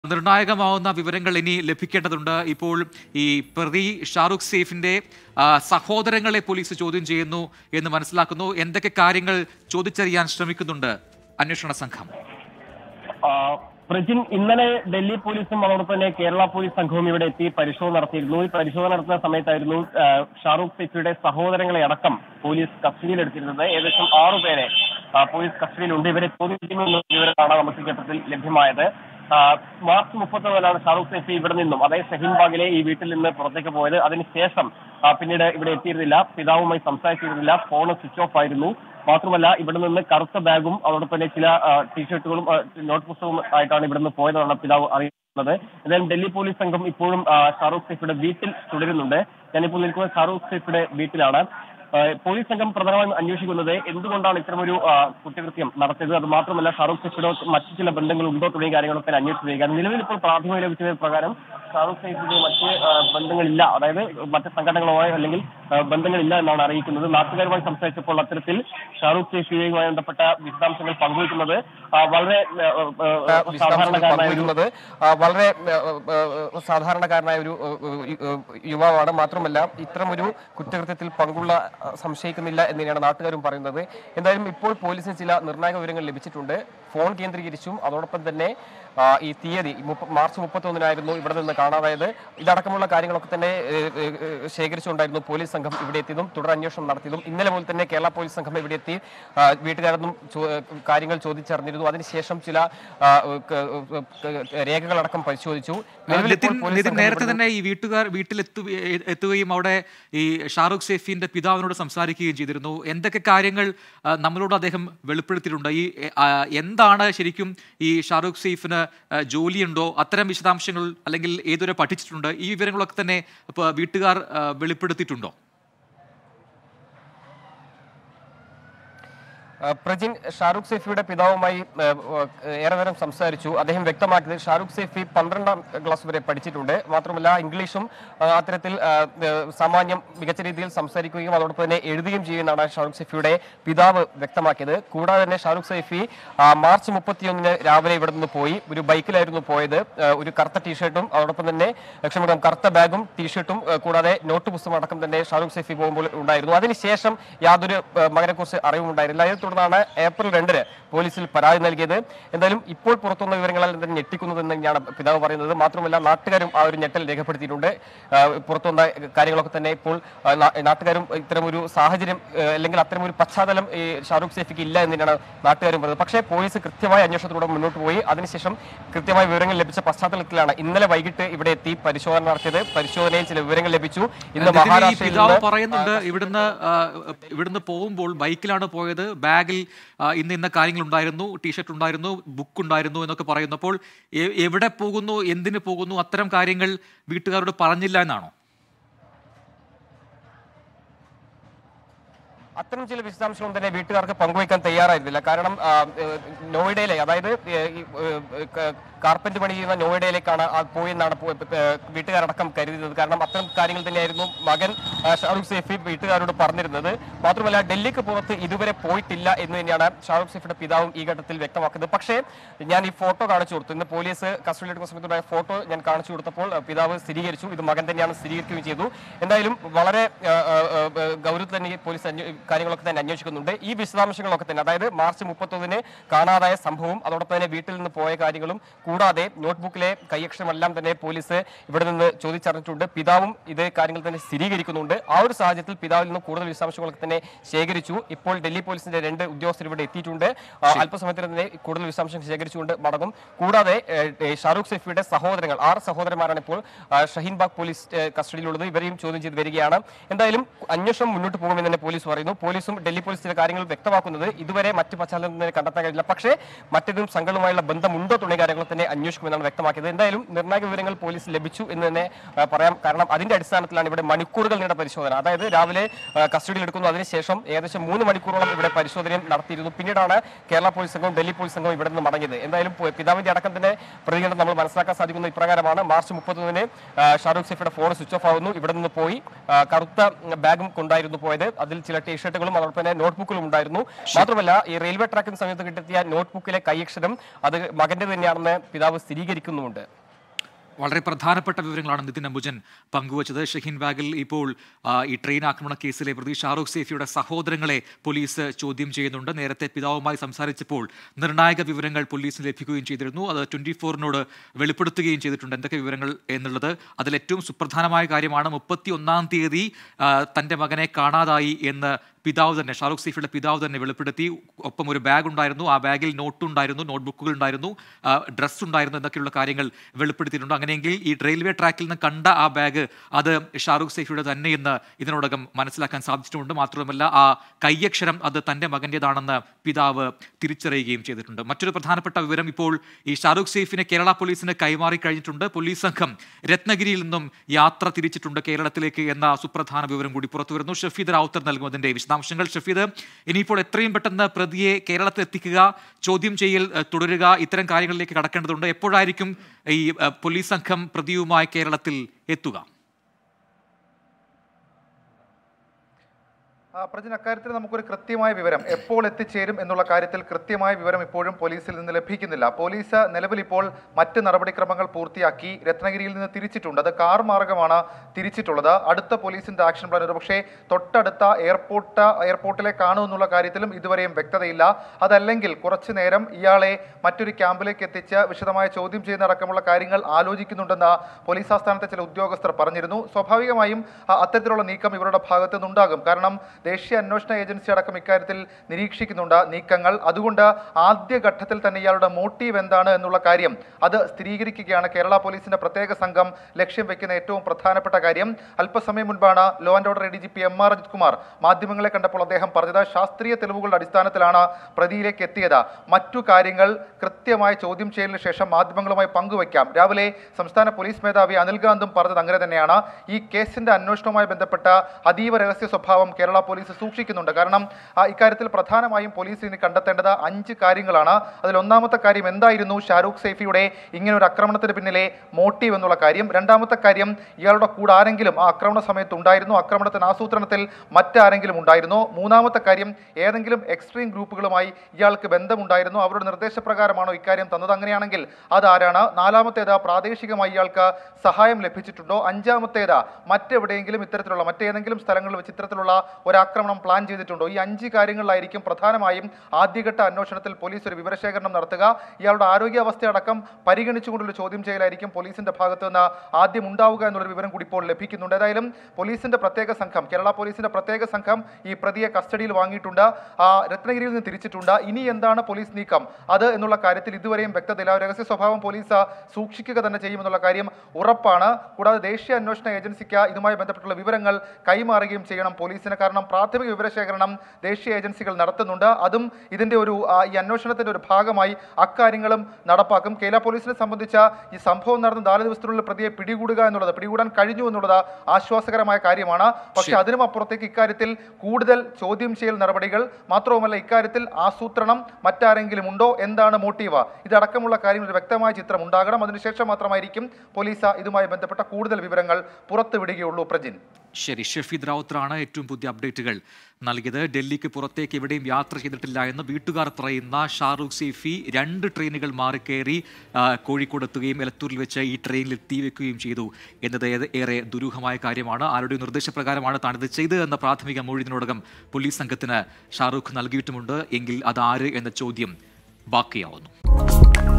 നിർണായകമാവുന്ന വിവരങ്ങൾ ഇനി ലഭിക്കേണ്ടതുണ്ട് ഇപ്പോൾ ഈ പ്രതി ഷാറുഖ് സേഫിന്റെ ആ, സഹോദരങ്ങളെ പോലീസ് ചോദ്യം ചെയ്യുന്നു എന്ന് മനസ്സിലാക്കുന്നു എന്തൊക്കെ കാര്യങ്ങൾ ചോദിച്ചറിയാൻ ശ്രമിക്കുന്നുണ്ട് അന്വേഷണ സംഘം ആ, പ്രജിൻ ഇന്നലെ ഡൽഹി പോലീസും അതോടൊപ്പം തന്നെ കേരള പോലീസ് സംഘവും ഇവിടെ എത്തി പരിശോധന നടത്തിയിരുന്നു ഈ പരിശോധന നടത്തുന്ന സമയത്തായിരുന്നു ആ, ഷാറൂഖ് സേഫിയുടെ സഹോദരങ്ങളെ അടക്കം പോലീസ് കസ്റ്റഡിയിലെടുത്തിരുന്നത് ഏകദേശം ആറു പേരെ ആ, പോലീസ് കസ്റ്റഡിയിലുണ്ട് ഇവരെ ചോദ്യം ചെയ്യുമെന്ന വിവരമാണ് നമുക്ക് ഈ ഘട്ടത്തിൽ ലഭ്യമായത് ആ, മാർച്ച് മുപ്പത്തൊന്നിനാണ് ഷാറൂഖ് സേഫി ഇവിടെ നിന്നും അതായത് ഷഹീൻബാഗിലെ ഈ വീട്ടിൽ നിന്ന് പുറത്തേക്ക് പോയത് അതിനുശേഷം ആ, പിന്നീട് ഇവിടെ എത്തിയിരുന്നില്ല പിതാവുമായി സംസാരിച്ചിരുന്നില്ല ഫോൺ സ്വിച്ച് ഓഫ് ആയിരുന്നു മാത്രമല്ല ഇവിടെ നിന്ന് കറുത്ത ബാഗും അതോടൊപ്പം തന്നെ ചില ആ, ടീഷർട്ടുകളും ആ, നോട്ട് പുസ്തകവും ആയിട്ടാണ് ഇവിടെ നിന്ന് പോയതെന്നാണ് പിതാവ് അറിയുന്നത് എന്തായാലും ഡൽഹി പോലീസ് സംഘം ഇപ്പോഴും ആ, ഷാറൂഖ് സൈഫിയുടെ വീട്ടിൽ തുടരുന്നുണ്ട് ഞാനിപ്പോൾ നിൽക്കുന്നത് ഷാറൂഖ് സൈഫിയുടെ വീട്ടിലാണ് ആ, പോലീസ് സംഘം പ്രധാനമായും അന്വേഷിക്കുന്നത് എന്തുകൊണ്ടാണ് ഇത്തരമൊരു ആ, കുറ്റകൃത്യം നടത്തിയത് അത് മാത്രമല്ല ഷാറൂഖ് സൈഫിയുടെ മറ്റു ചില ബന്ധങ്ങൾ ഉണ്ടോ തുടങ്ങിയ കാര്യങ്ങളൊക്കെ അന്വേഷിച്ചു വരികയാണ് നിലവിൽ ഇപ്പോൾ പ്രാഥമിക ലഭിച്ചത് പ്രകാരം ഷാറൂഖ് സൈഫിന്റെ മറ്റ് ആ, ബന്ധങ്ങളില്ല അതായത് മറ്റ് സംഘടനകളുമായി അല്ലെങ്കിൽ ആ, ബന്ധങ്ങളില്ല എന്നാണ് അറിയിക്കുന്നത് നാട്ടുകാരുമായി സംസാരിച്ചപ്പോൾ അത്തരത്തിൽ ഷാറൂഖ് സൈഫിയുമായി ബന്ധപ്പെട്ട വിശദാംശങ്ങൾ പങ്കുവയ്ക്കുന്നത് ആ, വളരെ ആ, ആ, ആ, വിശദാംശങ്ങൾ സാധാരണക്കാരനായ ഒരു പങ്കുവയ്ക്കുന്നത് ആ, വളരെ ആ, ആ, ആ, സാധാരണക്കാരനായ ഒരു ആ, ആ, യുവാവാണ് മാത്രമല്ല ഇത്തരമൊരു കുറ്റകൃത്യത്തിൽ പങ്കുള്ള ആ, സംശയിക്കുന്നില്ല എന്ന് തന്നെയാണ് നാട്ടുകാരും പറയുന്നത് എന്തായാലും ഇപ്പോൾ പോലീസിന് ചില നിർണായക വിവരങ്ങൾ ലഭിച്ചിട്ടുണ്ട് ഫോൺ കേന്ദ്രീകരിച്ചും അതോടൊപ്പം തന്നെ ആ, ഈ തീയതി ഈ മുപ്പ- മാർച്ച് മുപ്പത്തൊന്നിനായിരുന്നു ഇവിടെ നിന്ന് കാണാതായത് ഇതടക്കമുള്ള കാര്യങ്ങളൊക്കെ തന്നെ ഏ, ഏ, ഏ, ശേഖരിച്ചുകൊണ്ടായിരുന്നു പോലീസ് സംഘം ഇവിടെ എത്തിയതും തുടർ അന്വേഷണം നടത്തിയതും ഇന്നലെ മുതൽ തന്നെ കേരള പോലീസ് സംഘം ഇവിടെ എത്തി ആ, വീട്ടുകാരൊന്നും ചോ- കാര്യങ്ങൾ ചോദിച്ചറിഞ്ഞിരുന്നു അതിനുശേഷം ചില ആ, ക- ക- രേഖകളടക്കം പരിശോധിച്ചു നിലവിൽ ഇപ്പോൾ നിതിൻ പോലീസ് നിതിൻ സംഘം നേരത്തെ ഇവിടുന്ന് തന്നെ ഈ വീട്ടുകാർ വീട്ടിലെത്തു എത്തുകയും അവിടെ ഈ ഷാറുഖ് സേഫിന്റെ പിതാവിനോട് സംസാരിക്കുകയും ചെയ്തിരുന്നു എന്തൊക്കെ കാര്യങ്ങൾ ആ, നമ്മളോട് അദ്ദേഹം വെളിപ്പെടുത്തിയിട്ടുണ്ട് ഈ എ, ആ, എന്താണ് ശരിക്കും ഈ ഷാറുഖ് സേഫിന് ആ, ജോലിയുണ്ടോ അത്തരം വിശദാംശങ്ങൾ അല്ലെങ്കിൽ ഏതുവരെ പഠിച്ചിട്ടുണ്ട് ഈ വിവരങ്ങളൊക്കെ തന്നെ ഇപ്പൊ വീട്ടുകാർ ആ, വെളിപ്പെടുത്തിയിട്ടുണ്ടോ ആ, പ്രജിൻ ഷാരൂഖ് സേഫിയുടെ പിതാവുമായി ആ, ആ, ഏറെ നേരം സംസാരിച്ചു അദ്ദേഹം വ്യക്തമാക്കിയത് ഷാരൂഖ് സേഫി പന്ത്രണ്ടാം ക്ലാസ് വരെ പഠിച്ചിട്ടുണ്ട് മാത്രമല്ല ഇംഗ്ലീഷും ആ, അത്തരത്തിൽ ആ, ആ, സാമാന്യം മികച്ച രീതിയിൽ സംസാരിക്കുകയും അതോടൊപ്പം തന്നെ എഴുതുകയും ചെയ്യുന്നതാണ് ഷാരൂഖ് സേഫിയുടെ പിതാവ് വ്യക്തമാക്കിയത് കൂടാതെ തന്നെ ഷാരൂഖ് സേഫി ആ, മാർച്ച് മുപ്പത്തിയൊന്നിന് രാവിലെ ഇവിടെ നിന്ന് പോയി ഒരു ബൈക്കിലായിരുന്നു പോയത് ആ, ഒരു കറുത്ത ടീഷർട്ടും അതോടൊപ്പം തന്നെ ക്ഷമിക്കണം കറുത്ത ബാഗും ടീഷർട്ടും ആ, കൂടാതെ നോട്ട് പുസ്തകം അടക്കം തന്നെ ഷാരൂഖ് സേഫി പോകുമ്പോൾ ഉണ്ടായിരുന്നു അതിനുശേഷം യാതൊരു ആ, മകനെക്കുറിച്ച് അറിവുണ്ടായിരുന്നില്ല അതിനെ തുടർന്നാണ് ഏപ്രിൽ രണ്ടിന് പോലീസിൽ പരാതി നൽകിയത് എന്തായാലും ഇപ്പോൾ പുറത്തുവന്ന വിവരങ്ങളെല്ലാം തന്നെ ഞെട്ടിക്കുന്നതെന്ന് തന്നെയാണ് പിതാവ് പറയുന്നത് മാത്രമല്ല നാട്ടുകാരും ആ ഒരു ഞെട്ടൽ രേഖപ്പെടുത്തിയിട്ടുണ്ട് ആ, പുറത്തുവന്ന കാര്യങ്ങളൊക്കെ തന്നെ ഇപ്പോൾ ആ, നാ- നാട്ടുകാരും ഇത്തരമൊരു സാഹചര്യം ആ, അല്ലെങ്കിൽ അത്തരമൊരു പശ്ചാത്തലം ഈ ഷാറൂഖ് സേഫിക്ക് ഇല്ല എന്ന് തന്നെയാണ് നാട്ടുകാരും പറയുന്നത് പക്ഷേ പോലീസ് കൃത്യമായ അന്വേഷണത്തിലൂടെ മുന്നോട്ട് പോയി അതിനുശേഷം കൃത്യമായ വിവരങ്ങൾ ലഭിച്ച പശ്ചാത്തലത്തിലാണ് ഇന്നലെ വൈകിട്ട് ഇവിടെ എത്തി പരിശോധന നടത്തിയത് പരിശോധനയിൽ ചില വിവരങ്ങൾ ലഭിച്ചു ഇന്ന് നിതിൻ, ഈ മഹാരാഷ്ട്രയിൽ പിതാവ് നിന്ന് പറയുന്നുണ്ട് ഇവിടുന്ന് ആ, ഇവിടുന്ന് പോകുമ്പോൾ ബൈക്കിലാണ് പോയത് ബാഗിൽ ആ, ഇന്ന ഇന്ന കാര്യങ്ങൾ ഉണ്ടായിരുന്നു ടീഷർട്ട് ഉണ്ടായിരുന്നു ബുക്ക് ഉണ്ടായിരുന്നു എന്നൊക്കെ പറയുന്നു അപ്പോൾ എ- എവിടെ പോകുന്നു എന്തിന് പോകുന്നു അത്തരം കാര്യങ്ങൾ വീട്ടുകാരോട് പറഞ്ഞില്ല എന്നാണോ അത്തരം ചില വിശദാംശങ്ങളും തന്നെ വീട്ടുകാർക്ക് പങ്കുവയ്ക്കാൻ തയ്യാറായിരുന്നില്ല കാരണം ആ, ഏഹ്, നോയിഡയിലെ അതായത് ഏഹ്, ഈ, ഏഹ്, ക- കാർപ്പറ്റ് പണി ചെയ്യുന്ന നോയിഡയിലേക്കാണ് ആ പോയെന്നാണ് പോ- ഏഹ്, വീട്ടുകാരടക്കം കരുതുന്നത് കാരണം അത്തരം കാര്യങ്ങൾ തന്നെയായിരുന്നു മകൻ ആ, ഷാറൂഖ് സേഫി വീട്ടുകാരോട് പറഞ്ഞിരുന്നത് മാത്രമല്ല ഡൽഹിക്ക് പുറത്ത് ഇതുവരെ പോയിട്ടില്ല എന്ന് തന്നെയാണ് ഷാറൂഖ് സേഫിയുടെ പിതാവും ഈ ഘട്ടത്തിൽ വ്യക്തമാക്കുന്നത് പക്ഷേ ഞാൻ ഈ ഫോട്ടോ കാണിച്ചു കൊടുത്തു ഇന്ന് പോലീസ് കസ്റ്റഡിയിലെടുക്കുന്ന സമയത്തുണ്ടായ ഫോട്ടോ ഞാൻ കാണിച്ചു കൊടുത്തപ്പോൾ ആ, പിതാവ് സ്ഥിരീകരിച്ചു ഇത് മകൻ തന്നെയാണ് സ്ഥിരീകരിക്കുകയും ചെയ്തു എന്തായാലും വളരെ ആ, ആ, ആ, ഗൗരവത്തിൽ തന്നെ ഈ പോലീസ് അന്വേ- കാര്യങ്ങളൊക്കെ തന്നെ അന്വേഷിക്കുന്നുണ്ട് ഈ വിശദാംശങ്ങളൊക്കെ തന്നെ അതായത് മാർച്ച് മുപ്പത്തൊന്നിന് കാണാതായ സംഭവം അതോടൊപ്പം തന്നെ വീട്ടിൽ നിന്ന് പോയ കാര്യങ്ങളും കൂടാതെ നോട്ട്ബുക്കിലെ കൈയക്ഷരമെല്ലാം തന്നെ പോലീസ് ഇവിടെ നിന്ന് ചോദിച്ചറിഞ്ഞിട്ടുണ്ട് പിതാവും ഇതേ കാര്യങ്ങൾ തന്നെ സ്ഥിരീകരിക്കുന്നുണ്ട് ആ ഒരു സാഹചര്യത്തിൽ പിതാവിൽ നിന്ന് കൂടുതൽ വിശദാംശങ്ങളൊക്കെ തന്നെ ശേഖരിച്ചു ഇപ്പോൾ ഡൽഹി പോലീസിന്റെ രണ്ട് ഉദ്യോഗസ്ഥർ ഇവിടെ എത്തിയിട്ടുണ്ട് ആ, അല്പസമയത്തിന് തന്നെ കൂടുതൽ വിശദാംശങ്ങൾ ശേഖരിച്ചുകൊണ്ട് മടങ്ങും കൂടാതെ ഏഹ്, ഏഹ്, ഷാറൂഖ് സൈഫിയുടെ സഹോദരങ്ങൾ ആറ് സഹോദരന്മാരാണ് ഇപ്പോൾ ആ, ഷഹീൻബാഗ് പോലീസ് ഏഹ്, കസ്റ്റഡിയിലുള്ളത് ഇവരെയും ചോദ്യം ചെയ്ത് വരികയാണ് എന്തായാലും അന്വേഷണം മുന്നോട്ട് പോകുമെന്ന് തന്നെ പോലീസ് പറയുന്നു പോലീസും ഡൽഹി പോലീസ് ചില കാര്യങ്ങൾ വ്യക്തമാക്കുന്നത് ഇതുവരെ മറ്റ് പശ്ചാത്തലം തന്നെ കണ്ടെത്താൻ കഴിയില്ല പക്ഷേ മറ്റേതും സംഘങ്ങളുമായുള്ള ബന്ധമുണ്ടോ തുടങ്ങിയ കാര്യങ്ങൾ തന്നെ അന്വേഷിക്കുമെന്നാണ് വ്യക്തമാക്കിയത് എന്തായാലും നിർണായക വിവരങ്ങൾ പോലീസ് ലഭിച്ചു എന്ന് തന്നെ ആ, പറയാം കാരണം അതിന്റെ അടിസ്ഥാനത്തിലാണ് ഇവിടെ മണിക്കൂറുകൾ നീണ്ട പരിശോധന അതായത് രാവിലെ ആ, കസ്റ്റഡിയിൽ എടുക്കുന്നു അതിനുശേഷം ഏകദേശം മൂന്ന് മണിക്കൂറോളം ഇവിടെ പരിശോധനയും നടത്തിയിരുന്നു പിന്നീടാണ് കേരള പോലീസ് സംഘവും ഡൽഹി പോലീസ് സംഘവും ഇവിടെ നിന്ന് മടങ്ങിയത് എന്തായാലും പോ- പിതാവിന്റെ അടക്കം തന്നെ പ്രതികരണം നമ്മൾ മനസ്സിലാക്കാൻ സാധിക്കുന്ന ഇപ്രകാരമാണ് മാർച്ച് മുപ്പത്തൊന്നിന് ഷാറൂഖ് സൈഫിയുടെ ഫോൺ സ്വിച്ച് ഓഫ് ആവുന്നു ഇവിടെ നിന്ന് പോയി ആ, കറുത്ത ബാഗും കൊണ്ടായിരുന്നു പോയത് അതിൽ ചില ടീഷർട്ട് ടീഷർട്ടുകളും അതോടൊപ്പം തന്നെ നോട്ട്ബുക്കുകളും ഉണ്ടായിരുന്നു മാത്രമല്ല ഈ റെയിൽവേ ട്രാക്കിന് സമയത്ത് കിട്ടിയ നോട്ട്ബുക്കിലെ കൈയക്ഷരം അത് മകന്റെ തന്നെയാണെന്ന് പിതാവ് സ്ഥിരീകരിക്കുന്നുമുണ്ട് വളരെ പ്രധാനപ്പെട്ട വിവരങ്ങളാണ് നിതിൻ അംബുജൻ പങ്കുവച്ചത് ഷഹീൻ ബാഗിൽ ഇപ്പോൾ ആ, ഈ ട്രെയിൻ ആക്രമണ കേസിലെ പ്രതി ഷാറൂഖ് സേഫിയുടെ സഹോദരങ്ങളെ പോലീസ് ചോദ്യം ചെയ്യുന്നുണ്ട് നേരത്തെ പിതാവുമായി സംസാരിച്ചപ്പോൾ നിർണായക വിവരങ്ങൾ പോലീസിന് ലഭിക്കുകയും ചെയ്തിരുന്നു അത് ട്വന്റി ഫോറിനോട് വെളിപ്പെടുത്തുകയും ചെയ്തിട്ടുണ്ട് എന്തൊക്കെ വിവരങ്ങൾ എന്നുള്ളത് അതിൽ ഏറ്റവും സുപ്രധാനമായ കാര്യമാണ് മുപ്പത്തി ഒന്നാം തീയതി ആ, തന്റെ മകനെ കാണാതായി എന്ന് പിതാവ് തന്നെ ഷാറൂഖ് സേഫിയുടെ പിതാവ് തന്നെ വെളിപ്പെടുത്തി ഒപ്പം ഒരു ബാഗ് ഉണ്ടായിരുന്നു ആ ബാഗിൽ നോട്ട് ഉണ്ടായിരുന്നു നോട്ട്ബുക്കുകൾ ഉണ്ടായിരുന്നു ഡ്രസ്സ് ഉണ്ടായിരുന്നു എന്നൊക്കെയുള്ള കാര്യങ്ങൾ വെളിപ്പെടുത്തിയിട്ടുണ്ട് അങ്ങനെയെങ്കിൽ ഈ റെയിൽവേ ട്രാക്കിൽ നിന്ന് കണ്ട ആ ബാഗ് അത് ഷാറൂഖ് സേഫിയുടെ തന്നെ എന്ന് ഇതിനോടകം മനസ്സിലാക്കാൻ സാധിച്ചിട്ടുണ്ട് മാത്രമല്ല ആ കയ്യക്ഷരം അത് തന്റെ മകൻ്റെതാണെന്ന് പിതാവ് തിരിച്ചറിയുകയും ചെയ്തിട്ടുണ്ട് മറ്റൊരു പ്രധാനപ്പെട്ട വിവരം ഇപ്പോൾ ഈ ഷാറൂഖ് സേഫിനെ കേരള പോലീസിന് കൈമാറി കഴിഞ്ഞിട്ടുണ്ട് പോലീസ് സംഘം രത്നഗിരിയിൽ നിന്നും യാത്ര തിരിച്ചിട്ടുണ്ട് കേരളത്തിലേക്ക് എന്ന സുപ്രധാന വിവരം കൂടി പുറത്തു വരുന്നു ഷഫീദ് റാവുത്തർ നൽകും അതിന്റെ വിശദാംശങ്ങൾ ഷഫീദ് ഇനിയിപ്പോൾ എത്രയും പെട്ടെന്ന് പ്രതിയെ കേരളത്തിൽ എത്തിക്കുക ചോദ്യം ചെയ്യൽ ഏഹ്, തുടരുക ഇത്തരം കാര്യങ്ങളിലേക്ക് കടക്കേണ്ടതുണ്ട് എപ്പോഴായിരിക്കും ഈ ഏഹ്, പോലീസ് സംഘം പ്രതിയുമായി കേരളത്തിൽ എത്തുക ആ, പ്രജിൻ അക്കാര്യത്തിൽ നമുക്കൊരു കൃത്യമായ വിവരം എപ്പോൾ എത്തിച്ചേരും എന്നുള്ള കാര്യത്തിൽ കൃത്യമായ വിവരം ഇപ്പോഴും പോലീസിൽ നിന്ന് ലഭിക്കുന്നില്ല പോലീസ് നിലവിൽ ഇപ്പോൾ മറ്റ് നടപടിക്രമങ്ങൾ പൂർത്തിയാക്കി രത്നഗിരിയിൽ നിന്ന് തിരിച്ചിട്ടുണ്ട് അത് കാർ മാർഗമാണ് തിരിച്ചിട്ടുള്ളത് അടുത്ത പോലീസിന്റെ ആക്ഷൻ പ്ലാൻ ഒരുപക്ഷെ തൊട്ടടുത്ത എയർപോർട്ട് എയർപോർട്ടിലെ കാണുമെന്നുള്ള കാര്യത്തിലും ഇതുവരെയും വ്യക്തതയില്ല അതല്ലെങ്കിൽ കുറച്ചു നേരം ഇയാളെ മറ്റൊരു ക്യാമ്പിലേക്ക് എത്തിച്ച് വിശദമായ ചോദ്യം ചെയ്യുന്ന അടക്കമുള്ള കാര്യങ്ങൾ ആലോചിക്കുന്നുണ്ടെന്ന് പോലീസ് ആസ്ഥാനത്തെ ചില ഉദ്യോഗസ്ഥർ പറഞ്ഞിരുന്നു സ്വാഭാവികമായും ആ, അത്തരത്തിലുള്ള നീക്കം ഇവരുടെ ഭാഗത്തു നിന്നുണ്ടാകും കാരണം ദേശീയ അന്വേഷണ ഏജൻസി അടക്കം ഇക്കാര്യത്തിൽ നിരീക്ഷിക്കുന്നുണ്ട് നീക്കങ്ങൾ അതുകൊണ്ട് ആദ്യഘട്ടത്തിൽ തന്നെ ഇയാളുടെ മോട്ടീവ് എന്താണ് എന്നുള്ള കാര്യം അത് സ്ഥിരീകരിക്കുകയാണ് കേരള പോലീസിന്റെ പ്രത്യേക സംഘം ലക്ഷ്യം വെക്കുന്ന ഏറ്റവും പ്രധാനപ്പെട്ട കാര്യം അല്പസമയം മുൻപാണ് law and order A D G P M R Ajith Kumar മാധ്യമങ്ങളെ കണ്ടപ്പോൾ അദ്ദേഹം പറഞ്ഞത് ശാസ്ത്രീയ തെളിവുകളുടെ അടിസ്ഥാനത്തിലാണ് പ്രതിയിലേക്ക് എത്തിയത് മറ്റു കാര്യങ്ങൾ കൃത്യമായ ചോദ്യം ചെയ്യലിന് ശേഷം മാധ്യമങ്ങളുമായി പങ്കുവയ്ക്കാം രാവിലെ സംസ്ഥാന പോലീസ് മേധാവി അനിൽകാന്തും പറഞ്ഞത് അങ്ങനെ തന്നെയാണ് ഈ കേസിന്റെ അന്വേഷണവുമായി ബന്ധപ്പെട്ട അതീവ രഹസ്യ സ്വഭാവം കേരള പോലീസ് സൂക്ഷിക്കുന്നുണ്ട് കാരണം ആ, ഇക്കാര്യത്തിൽ പ്രധാനമായും പോലീസ് ഇനി കണ്ടെത്തേണ്ടത് അഞ്ച് കാര്യങ്ങളാണ് അതിൽ ഒന്നാമത്തെ കാര്യം എന്തായിരുന്നു ഷാരൂഖ് സൈഫിയുടെ ഇങ്ങനെ ഒരു ആക്രമണത്തിന് പിന്നിലെ മോട്ടീവ് എന്നുള്ള കാര്യം രണ്ടാമത്തെ കാര്യം ഇയാളുടെ കൂടെ ആരെങ്കിലും ആ ആക്രമണ സമയത്ത് ഉണ്ടായിരുന്നു ആക്രമണത്തിന് ആസൂത്രണത്തിൽ മറ്റാരെങ്കിലും ഉണ്ടായിരുന്നോ മൂന്നാമത്തെ കാര്യം ഏതെങ്കിലും എക്സ്ട്രീം ഗ്രൂപ്പുകളുമായി ഇയാൾക്ക് ബന്ധമുണ്ടായിരുന്നു അവരുടെ നിർദ്ദേശപ്രകാരമാണോ ഇക്കാര്യം തന്നത് അങ്ങനെയാണെങ്കിൽ അതാരാണ് നാലാമത്തേത് പ്രാദേശികമായി ഇയാൾക്ക് സഹായം ലഭിച്ചിട്ടുണ്ടോ അഞ്ചാമത്തേത് മറ്റെവിടെയെങ്കിലും ഇത്തരത്തിലുള്ള മറ്റേതെങ്കിലും സ്ഥലങ്ങളിൽ വെച്ച് ഇത്തരത്തിലുള്ള ഒരു ആക്രമണം പ്ലാൻ ചെയ്തിട്ടുണ്ടോ ഈ അഞ്ച് കാര്യങ്ങളിലായിരിക്കും പ്രധാനമായും ആദ്യഘട്ട അന്വേഷണത്തിൽ പോലീസ് ഒരു വിവരശേഖരണം നടത്തുക ഇയാളുടെ ആരോഗ്യാവസ്ഥ അടക്കം പരിഗണിച്ചുകൊണ്ടുള്ള ചോദ്യം ചെയ്യലായിരിക്കും പോലീസിന്റെ ഭാഗത്ത് നിന്ന് ആദ്യം ഉണ്ടാവുക എന്നുള്ളൊരു വിവരം കൂടി ഇപ്പോൾ ലഭിക്കുന്നുണ്ട് ഏതായാലും പോലീസിന്റെ പ്രത്യേക സംഘം കേരള പോലീസിന്റെ പ്രത്യേക സംഘം ഈ പ്രതിയെ കസ്റ്റഡിയിൽ വാങ്ങിയിട്ടുണ്ട് ആ, രത്നഗിരിയിൽ നിന്ന് തിരിച്ചിട്ടുണ്ട് ഇനി എന്താണ് പോലീസ് നീക്കം അത് എന്നുള്ള കാര്യത്തിൽ ഇതുവരെയും വ്യക്തതയില്ല രഹസ്യ സ്വഭാവം പോലീസ് സൂക്ഷിക്കുക തന്നെ ചെയ്യുമെന്നുള്ള കാര്യം ഉറപ്പാണ് കൂടാതെ ദേശീയ അന്വേഷണ ഏജൻസിക്ക് ഇതുമായി ബന്ധപ്പെട്ടുള്ള വിവരങ്ങൾ കൈമാറുകയും ചെയ്യണം പോലീസിന് കാരണം പ്രാഥമിക വിവരശേഖരണം ദേശീയ ഏജൻസികൾ നടത്തുന്നുണ്ട് അതും ഇതിന്റെ ഒരു ആ, ഈ അന്വേഷണത്തിന്റെ ഒരു ഭാഗമായി അക്കാര്യങ്ങളും നടപ്പാക്കും കേരള പോലീസിനെ സംബന്ധിച്ച ഈ സംഭവം നടന്ന നാല് ദിവസത്തിനുള്ളിൽ പ്രതിയെ പിടികൂടുക എന്നുള്ളത് പിടികൂടാൻ കഴിഞ്ഞു എന്നുള്ളത് ആശ്വാസകരമായ കാര്യമാണ് പക്ഷേ അതിനും അപ്പുറത്തേക്ക് ഇക്കാര്യത്തിൽ കൂടുതൽ ചോദ്യം ചെയ്യൽ നടപടികൾ മാത്രവുമല്ല ഇക്കാര്യത്തിൽ ആസൂത്രണം മറ്റാരെങ്കിലും ഉണ്ടോ എന്താണ് മോട്ടീവ് ഇതടക്കമുള്ള കാര്യങ്ങൾ ഒരു വ്യക്തമായ ചിത്രം ഉണ്ടാകണം അതിനുശേഷം മാത്രമായിരിക്കും പോലീസ് ഇതുമായി ബന്ധപ്പെട്ട കൂടുതൽ വിവരങ്ങൾ പുറത്തുവിടുകയുള്ളൂ പ്രജിൻ ശരി ഷഫീദ് റാവുത്തറാണ് ഏറ്റവും പുതിയ അപ്ഡേറ്റുകൾ നൽകിയത് ഡൽഹിക്ക് പുറത്തേക്ക് എവിടെയും യാത്ര ചെയ്തിട്ടില്ല എന്ന് വീട്ടുകാർ പറയുന്ന ഷാറൂഖ് സേഫി രണ്ട് ട്രെയിനുകൾ മാറിക്കയറി ആ, കോഴിക്കോട് എത്തുകയും എലത്തൂരിൽ വെച്ച് ഈ ട്രെയിനിൽ തീ വെക്കുകയും ചെയ്തു എന്നത് ഏറെ- ഏറെ ദുരൂഹമായ കാര്യമാണ് ആരുടെയും നിർദ്ദേശപ്രകാരമാണ് താൻ ഇത് ചെയ്തത് എന്ന പ്രാഥമിക മൊഴിതിനോടകം പോലീസ് സംഘത്തിന് ഷാറൂഖ് നൽകിയിട്ടുമുണ്ട് എങ്കിൽ അതാര് എന്ന ചോദ്യം ബാക്കിയാവുന്നു